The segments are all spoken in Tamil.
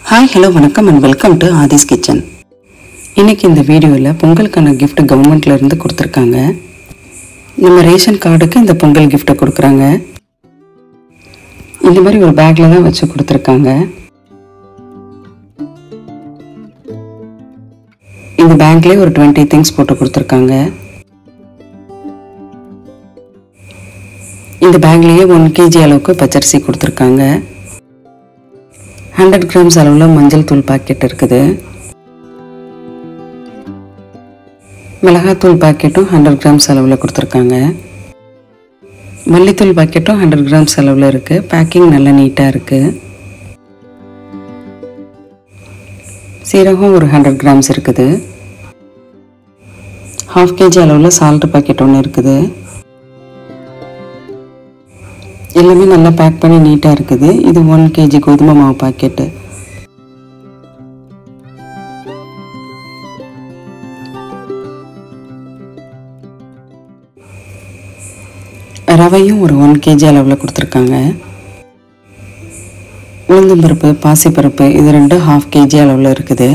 ஹாய் ஹலோ வணக்கம் and welcome to Aadhi's kitchen இன்னைக்கு இந்த வீடியோவில் பொங்கலுக்கான gift கவர்மெண்ட்ல இருந்து கொடுத்துருக்காங்க நம்ம ரேஷன் கார்டுக்கு இந்த பொங்கல் gift கொடுக்குறாங்க இந்த மாதிரி ஒரு பேக்கில் தான் வச்சு கொடுத்துருக்காங்க இந்த பேங்க்லேயே ஒரு டுவெண்ட்டி திங்ஸ் போட்டு கொடுத்துருக்காங்க இந்த பேக்லேயே ஒன் கேஜி அளவுக்கு பச்சரிசி கொடுத்துருக்காங்க ஹண்ட்ரட் கிராம்ஸ் அளவில் மஞ்சள் தூள் பாக்கெட் இருக்குது மிளகாத்தூள் பாக்கெட்டும் ஹண்ட்ரட் கிராம்ஸ் அளவில் கொடுத்துருக்காங்க மல்லித்தூள் பாக்கெட்டும் ஹண்ட்ரட் கிராம்ஸ் அளவில் இருக்குது பேக்கிங் நல்லா நீட்டாக இருக்குது சீரகம் ஒரு ஹண்ட்ரட் கிராம்ஸ் இருக்குது ஹாஃப் கேஜி அளவில் சால்ட் பாக்கெட் ஒன்று இருக்குது எல்லாமே நல்லா பேக் பண்ணி நீட்டாக இருக்குது இது ஒன் கேஜி கோதுமை மாவு பாக்கெட்டு ரவையும் ஒரு ஒன் கேஜி அளவில் கொடுத்துருக்காங்க உளுந்தம்பருப்பு பாசிப்பருப்பு இது ரெண்டும் ஹாஃப் கேஜி அளவில் இருக்குது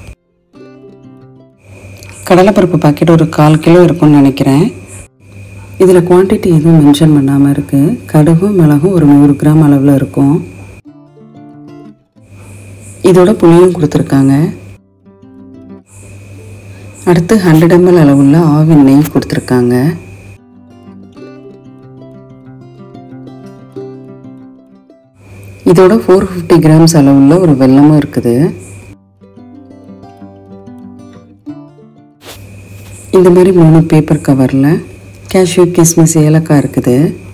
கடலைப்பருப்பு பாக்கெட் ஒரு கால் கிலோ இருக்கும்னு நினைக்கிறேன் இதில் குவான்டிட்டி எதுவும் மென்ஷன் பண்ணாமல் இருக்குது கடுகும் மிளகும் ஒரு நூறு கிராம் அளவில் இருக்கும் இதோட புளியும் கொடுத்துருக்காங்க அடுத்து ஹண்ட்ரட் எம்எல் அளவுள்ள ஆவின் நெய் கொடுத்துருக்காங்க இதோட ஃபோர் ஃபிஃப்டி கிராம்ஸ் அளவுள்ள ஒரு வெல்லமும் இருக்குது இந்த மாதிரி மூணு பேப்பர் கவரில் கேஷ்யூ கிஸ்மிஸ் ஏலக்காய் இருக்குது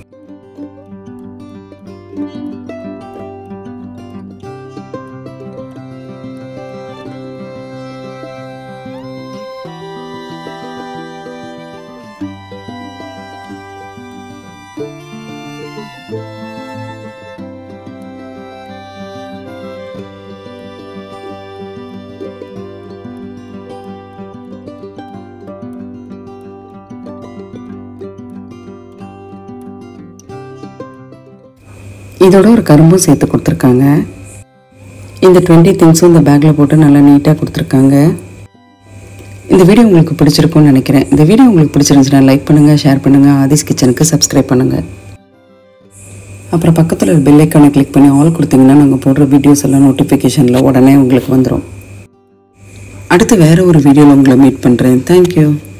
இதோட ஒரு கரும்பும் சேர்த்து கொடுத்துருக்காங்க இந்த டுவெண்ட்டி திங்ஸும் இந்த பேக்கில் போட்டு நல்லா நீட்டாக கொடுத்துருக்காங்க இந்த வீடியோ உங்களுக்கு பிடிச்சிருக்கும்னு நினைக்கிறேன் இந்த வீடியோ உங்களுக்கு பிடிச்சிருந்துச்சுன்னா லைக் பண்ணுங்கள் ஷேர் பண்ணுங்கள் ஆதிஸ் கிச்சனுக்கு சப்ஸ்கிரைப் பண்ணுங்கள் அப்புறம் பக்கத்தில் ஒரு பெல் ஐக்கானை கிளிக் பண்ணி ஆல் கொடுத்தீங்கன்னா நாங்கள் போடுற வீடியோஸ் எல்லாம் நோட்டிஃபிகேஷனில் உடனே உங்களுக்கு வந்துடும் அடுத்து வேறு ஒரு வீடியோவில் உங்களை மீட் பண்ணுறேன் தேங்க்யூ